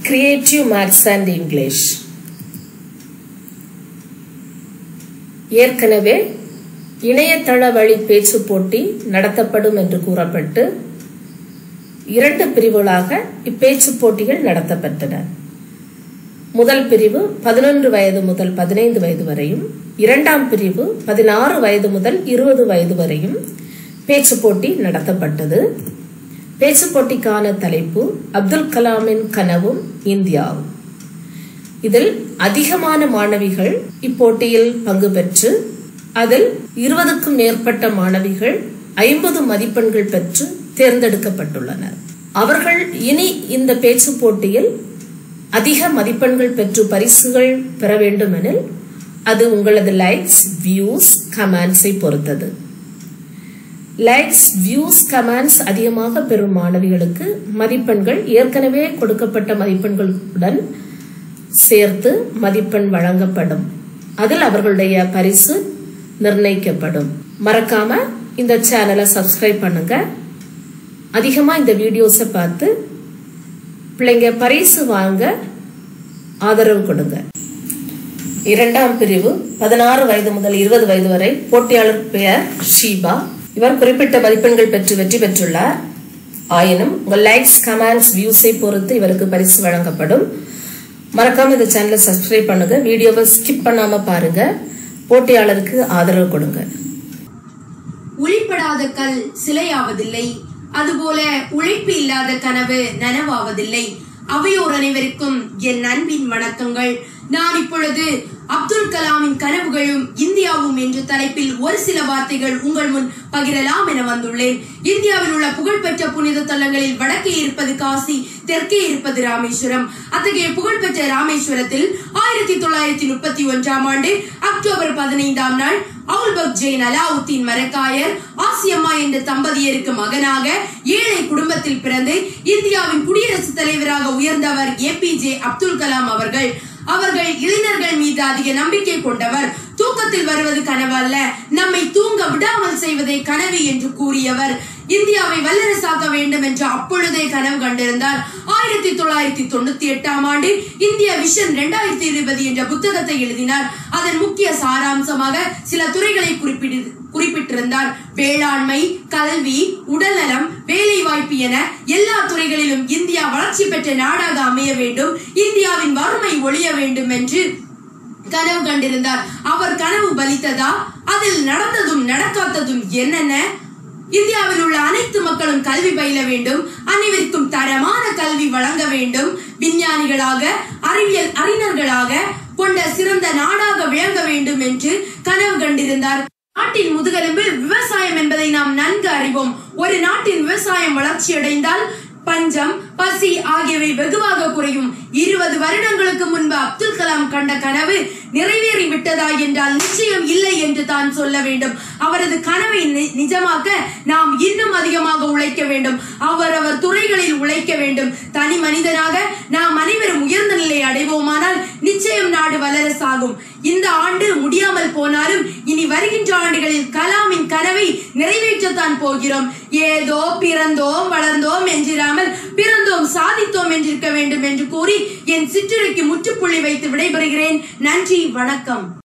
Creative Maths and English ஏற்கனவே இணையதள வழி பேச்சு போட்டி நடத்தப்படும் என்று கூறப்பட்டு இரண்டு பிரிவுகளாக இப்பேச்சு போட்டிகள் நடத்தப்பட்டன முதல் பிரிவு பதினொன்று வயது முதல் பதினைந்து வயது வரையும் இரண்டாம் பிரிவு பதினாறு வயது முதல் இருபது வயது வரையும் பேச்சு போட்டி நடத்தப்பட்டது பேச்சு போட்டிக்கான தலைப்பு அப்துல் கலாமின் கனவும் இந்தியாவும் இதில் அதிகமான மாணவிகள் இப்போட்டியில் பங்கு பெற்று அதில் இருபதுக்கும் மேற்பட்ட மாணவிகள் ஐம்பது மதிப்பெண்கள் பெற்று தேர்ந்தெடுக்கப்பட்டுள்ளனர் அவர்கள் இனி இந்த பேச்சு போட்டியில் அதிக மதிப்பெண்கள் பெற்று பரிசுகள் பெற வேண்டுமெனில் அது உங்களது லைக்ஸ் வியூஸ் கமெண்ட்ஸை பொறுத்தது லைக்ஸ் வியூஸ் கமெண்ட்ஸ் அதிகமாக பெறும் மாணவிகளுக்கு மதிப்பெண்கள் ஏற்கனவே கொடுக்கப்பட்ட மதிப்பெண்களுடன் சேர்த்து மதிப்பெண் வழங்கப்படும் அதில் அவர்களுடைய பரிசு நிர்ணயிக்கப்படும் மறக்காம இந்த சேனலை சப்ஸ்கிரைப் பண்ணுங்க அதிகமா இந்த வீடியோஸை பார்த்து பிள்ளைங்க பரிசு வாங்க ஆதரவு கொடுங்க இரண்டாம் பிரிவு பதினாறு வயது முதல் இருபது வயது வரை போட்டியாளர் பெயர் ஷீபா இவர் குறிப்பிட்ட மதிப்பெண்கள் பெற்று வெற்றி பெற்றுள்ளார் ஆயினும் உங்கள் லைக்ஸ் கமெண்ட்ஸ் வியூஸை பொறுத்து இவருக்கு பரிசு வழங்கப்படும் மறக்காம இந்த சேனலை சப்ஸ்கிரைப் பண்ணுங்க வீடியோவை ஸ்கிப் பண்ணாம பாருங்க போட்டியாளருக்கு ஆதரவு கொடுங்க உளிப்படாத கல் சிலையாவதில்லை அதுபோல உழைப்பு இல்லாத கனவு நனவாவதில்லை அவையோர் அனைவருக்கும் என் அன்பின் வணக்கங்கள் நான் இப்பொழுது அப்துல் கலாமின் கனவுகளும் இந்தியாவும் என்ற தலைப்பில் ஒரு சில வார்த்தைகள் உங்கள் முன் பகிரலாம் என வந்துள்ளேன் இந்தியாவில் உள்ள புகழ்பெற்ற புனித தலங்களில் வடக்கே இருப்பது காசி தெற்கே இருப்பது ராமேஸ்வரம் அத்தகைய புகழ்பெற்ற ராமேஸ்வரத்தில் ஆயிரத்தி தொள்ளாயிரத்தி முப்பத்தி ஒன்றாம் ஆண்டு அக்டோபர் பதினைந்தாம் நாள் அவுல்பக் ஜெயின் அலாவுத்தீன் மரக்காயர் ஆசியம்மா என்ற தம்பதியருக்கு மகனாக ஏழை குடும்பத்தில் பிறந்து இந்தியாவின் குடியரசுத் தலைவராக உயர்ந்தவர் A P J Abdul Kalam அவர்கள் அவர்கள் இளைஞர்கள் மீது அதிக நம்பிக்கை கொண்டவர் தூக்கத்தில் வருவது கனவு அல்ல நம்மை தூங்க விடாமல் செய்வதே கனவு என்று கூறியவர் இந்தியாவை வல்லரசாக்க வேண்டும் என்று அப்பொழுதே கனவு கண்டிருந்தார் ஆயிரத்தி தொள்ளாயிரத்தி தொண்ணூத்தி எட்டாம் ஆண்டு இந்திய விஷன் இரண்டாயிரத்தி இருபது என்ற புத்தகத்தை எழுதினார் அதன் முக்கிய சாராம்சமாக சில துறைகளை குறிப்பிடு குறிப்பிட்டிருந்தார் வேளாண்மை கல்வி உடல்நலம் வேலை வாய்ப்பு என எல்லா துறைகளிலும் இந்தியா வளர்ச்சி பெற்ற நாடாக அமைய வேண்டும் இந்தியாவின் வறுமை ஒழிய வேண்டும் என்று கனவு கண்டிருந்தார் அவர் கனவு பலித்ததா அதில் நடந்ததும் நடக்காததும் என்னென்ன இந்தியாவில் உள்ள அனைத்து மக்களும் கல்வி பயில வேண்டும் அனைவருக்கும் தரமான கல்வி வழங்க வேண்டும் விஞ்ஞானிகளாக அறிவியல் அறிஞர்களாக கொண்ட சிறந்த நாடாக விளங்க வேண்டும் என்று கனவு கண்டிருந்தார் நாட்டின் முதுகெலும்பு விவசாயம் என்பதை நாம் நன்கு அறிவோம் ஒரு நாட்டின் விவசாயம் வளர்ச்சியடைந்தால் பஞ்சம் பசி ஆகியவை வெகுவாக குறையும் இருபது வருடங்களுக்கு முன்பு அப்துல் கலாம் கண்ட கனவு நிறைவேறி விட்டதா என்றால் நிச்சயம் இல்லை என்று தான் சொல்ல வேண்டும் அவரது கனவை நிஜமாக்க நாம் இன்னும் அதிகமாக உழைக்க வேண்டும் அவரவர் துறைகளில் உழைக்க வேண்டும் தனி மனிதனாக நாம் அனைவரும் உயர்ந்த நிலை அடைவோமானால் நிச்சயம் நாடு வல்லரசாகும் இந்த ஆண்டு முடியாமல் போனாலும் இனி வருகின்ற ஆண்டுகளில் கலாமின் கனவை நிறைவேற்றத்தான் போகிறோம் ஏதோ பிறந்தோம் வளர்ந்தோம் என்றிராமல் பிறந்தோம் சாதித்தோம் என்றிருக்க வேண்டும் என்று கூறி என் சிற்றுரைக்கு முற்றுப்புள்ளி வைத்து விடைபெறுகிறேன் நன்றி வணக்கம்